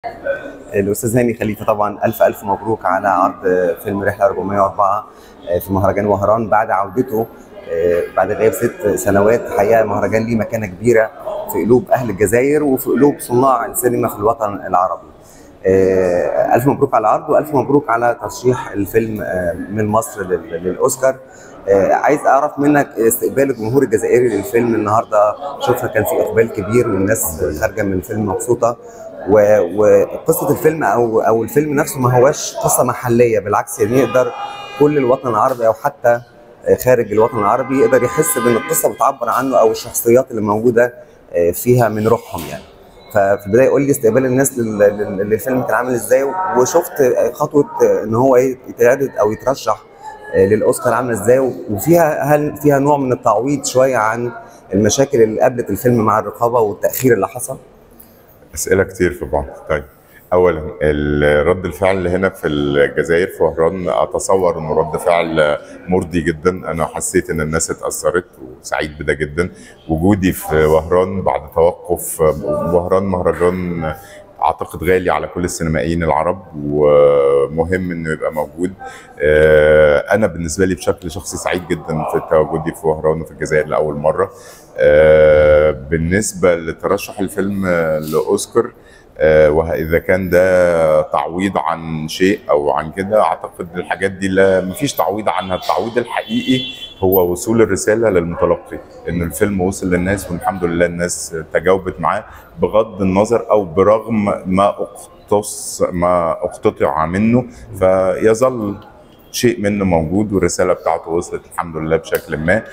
الاستاذ هاني خليفه طبعا الف الف مبروك على عرض فيلم رحله 404 في مهرجان وهران بعد عودته بعد غياب ست سنوات حقيقه مهرجان ليه مكانه كبيره في قلوب اهل الجزائر وفي قلوب صناع السينما في الوطن العربي. الف مبروك على العرض والف مبروك على ترشيح الفيلم من مصر للاوسكار. عايز اعرف منك استقبال الجمهور الجزائري للفيلم النهارده شفنا كان في اقبال كبير والناس خارجه من الفيلم مبسوطه وقصه الفيلم او او الفيلم نفسه ما هواش قصه محليه بالعكس يعني يقدر كل الوطن العربي او حتى خارج الوطن العربي يقدر يحس بان القصه بتعبر عنه او الشخصيات اللي موجوده فيها من روحهم يعني ففي البدايه قول لي استقبال الناس للفيلم كان عامل ازاي وشفت خطوه ان هو يتعرض او يترشح للاوسكار عامله ازاي وفيها هل فيها نوع من التعويض شويه عن المشاكل اللي قابلت الفيلم مع الرقابه والتاخير اللي حصل؟ اسئله كتير في بعض طيب اولا رد الفعل اللي هنا في الجزائر في وهران اتصور انه رد فعل مرضي جدا انا حسيت ان الناس اتاثرت وسعيد بده جدا وجودي في وهران بعد توقف وهران مهرجان اعتقد غالي على كل السينمائيين العرب ومهم انه يبقى موجود انا بالنسبه لي بشكل شخصي سعيد جدا في تواجدي في وهران وفي الجزائر لاول مره بالنسبه لترشح الفيلم لاوسكار واذا كان ده تعويض عن شيء او عن كده اعتقد الحاجات دي لا مفيش تعويض عنها التعويض الحقيقي هو وصول الرساله للمتلقي ان الفيلم وصل للناس والحمد لله الناس تجاوبت معاه بغض النظر او برغم ما اقتص ما اقتطع منه فيظل شيء منه موجود والرساله بتاعته وصلت الحمد لله بشكل ما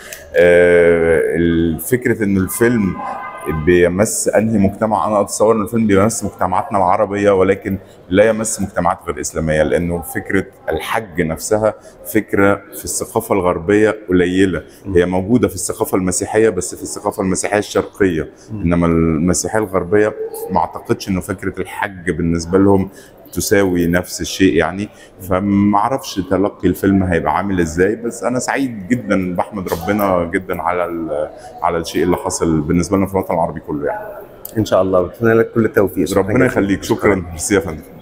فكره ان الفيلم بيمس انهي مجتمع انا اتصور ان الفيلم بيمس مجتمعاتنا العربيه ولكن لا يمس مجتمعات غير اسلاميه لانه فكره الحج نفسها فكره في الثقافه الغربيه قليله هي موجوده في الثقافه المسيحيه بس في الثقافه المسيحيه الشرقيه انما المسيحيه الغربيه ما اعتقدش انه فكره الحج بالنسبه لهم تساوي نفس الشيء يعني فما اعرفش تلقي الفيلم هيبقى عامل ازاي بس انا سعيد جدا بحمد ربنا جدا على على الشيء اللي حصل بالنسبه لنا في الوطن العربي كله يعني ان شاء الله بتمنى لك كل التوفيق ربنا يخليك شكرا ميرسي يا فندم